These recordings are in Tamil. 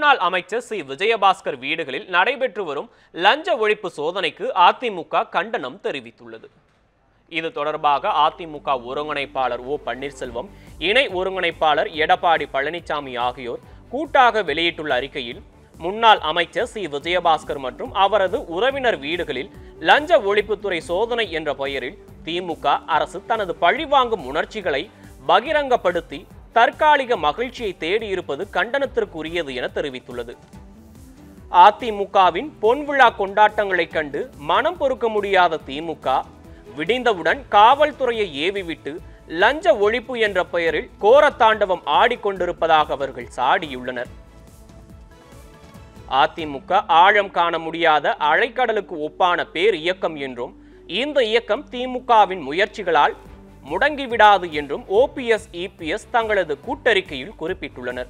முன்னாள் அமைச்சர் சி விஜயபாஸ்கர் வீடுகளில் நடைபெற்று வரும் லஞ்ச ஒழிப்பு சோதனைக்கு அதிமுக கண்டனம் தெரிவித்துள்ளது இது தொடர்பாக அதிமுக ஒருங்கிணைப்பாளர் ஓ பன்னீர்செல்வம் இணை ஒருங்கிணைப்பாளர் எடப்பாடி பழனிசாமி ஆகியோர் கூட்டாக வெளியிட்டுள்ள அறிக்கையில் முன்னாள் அமைச்சர் சி விஜயபாஸ்கர் மற்றும் அவரது உறவினர் வீடுகளில் லஞ்ச ஒழிப்புத்துறை சோதனை என்ற பெயரில் திமுக அரசு தனது பழிவாங்கும் உணர்ச்சிகளை பகிரங்கப்படுத்தி தற்காலிக மகிழ்ச்சியை தேடியிருப்பது கண்டனத்திற்குரியது என தெரிவித்துள்ளது அதிமுகவின் பொன்விழா கொண்டாட்டங்களைக் கண்டு மனம் பொறுக்க முடியாத திமுக விடிந்தவுடன் காவல்துறையை ஏவிவிட்டு லஞ்ச ஒழிப்பு என்ற பெயரில் கோரத்தாண்டவம் ஆடிக்கொண்டிருப்பதாக அவர்கள் சாடியுள்ளனர் அதிமுக ஆழம் காண முடியாத அலைக்கடலுக்கு ஒப்பான பேர் இயக்கம் என்றும் இந்த இயக்கம் திமுகவின் முயற்சிகளால் முடங்கிவிடாது என்றும் ஓபிஎஸ் இபிஎஸ் தங்களது கூட்டறிக்கையில் குறிப்பிட்டுள்ளனர்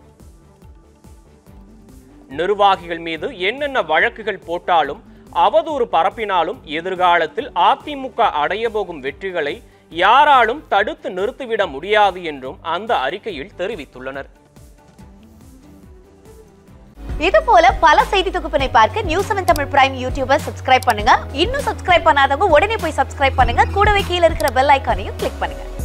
நிர்வாகிகள் மீது என்னென்ன வழக்குகள் போட்டாலும் அவதூறு பரப்பினாலும் எதிர்காலத்தில் அதிமுக அடைய போகும் வெற்றிகளை யாராலும் தடுத்து நிறுத்திவிட முடியாது என்றும் அந்த அறிக்கையில் தெரிவித்துள்ளனர் இது போல பல செய்தி தொகுப்பினை பார்க்க news seven Tamil prime YouTuber subscribe பண்ணுங்க இன்னும் சப்ஸ்கிரைப் பண்ணாதவங்க உடனே போய் சப்ஸ்கிரைப் பண்ணுங்க கூடவே கீழே இருக்கிற பெல் ஐக்கானையும் கிளிக் பண்ணுங்க